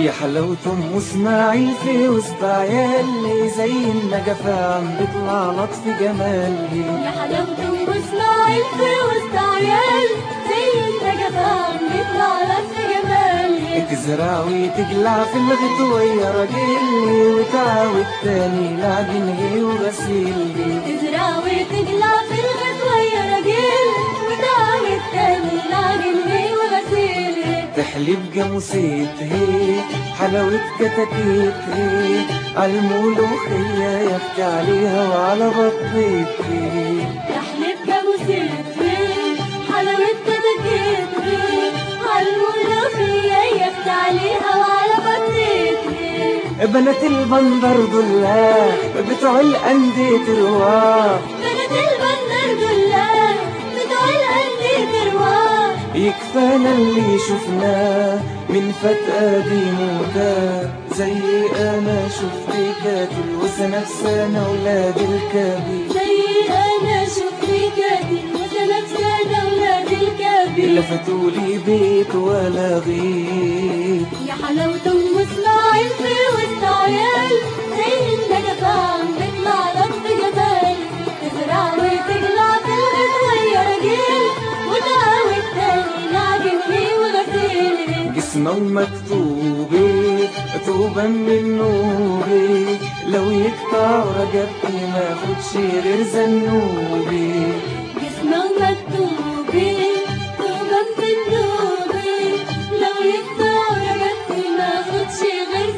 يا حلاوة ام اسماعيل في وسط عيالي زي النجفة عم بيطلع لطف جمالي يا حلاوة واسماعيل في وسط عيال زي النجفة بيطلع لك جمالي تزرع وتجلع في الغطوة يا راجلي وتعاود تاني لعجني وغسيلي تزرع وتجلع في الغدوة يا راجل وتعاود تاني لاجلي وغسيلي تحلب جاموسيت هي حلاوة كتاكيت هي عالملوخية يفتي عليها وعلى بطيت هي تحلب جاموسيت فيه حلاوة كتاكيت فيه عالملوخية يفت عليها وعلى بطيت فيه بنات البندر دول بتوع الأندية رواح بنت البندر دولار بتوع الأندية ترواح يكفانا اللي شفناه من فات قديم وده زي انا شفت كاتل وسنة في سنة ولاد الكبير زي أنا شفت كاتل وسنة سنة ولاد الكبير لفتولي بيت ولا غير يا حلاوة أم إسماعيل في وسط عيال زي النجفة عم بيطلع لك جبال تزرع وتجلع في الغدوة يا راجل وتعاود تاني لعجني وغسيلي جسمه ومكتوبة توبة من نوري لو يقطع رجبتي ما خدش غير زنوبي جسمه مكتوبي توبة في النوبي لو يقطع رجبتي ما خدش غير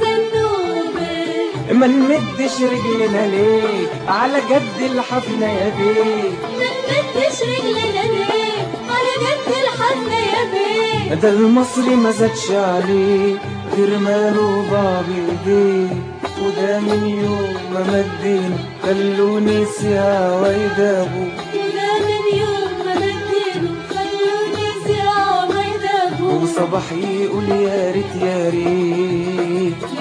زنوبي ما نمدش رجلنا ليه على جد الحفنة يا بيه من بدش رجلنا ليه على جد الحزن يا بيه ده المصري ما زادش عليه غير ماله بعض ايديه وده من يوم ما مدين خلوني سيا ويدابو ولا من يوم ما بديله خلوني زرع ما يدابوا وصباح يقول يا ريت يا ريت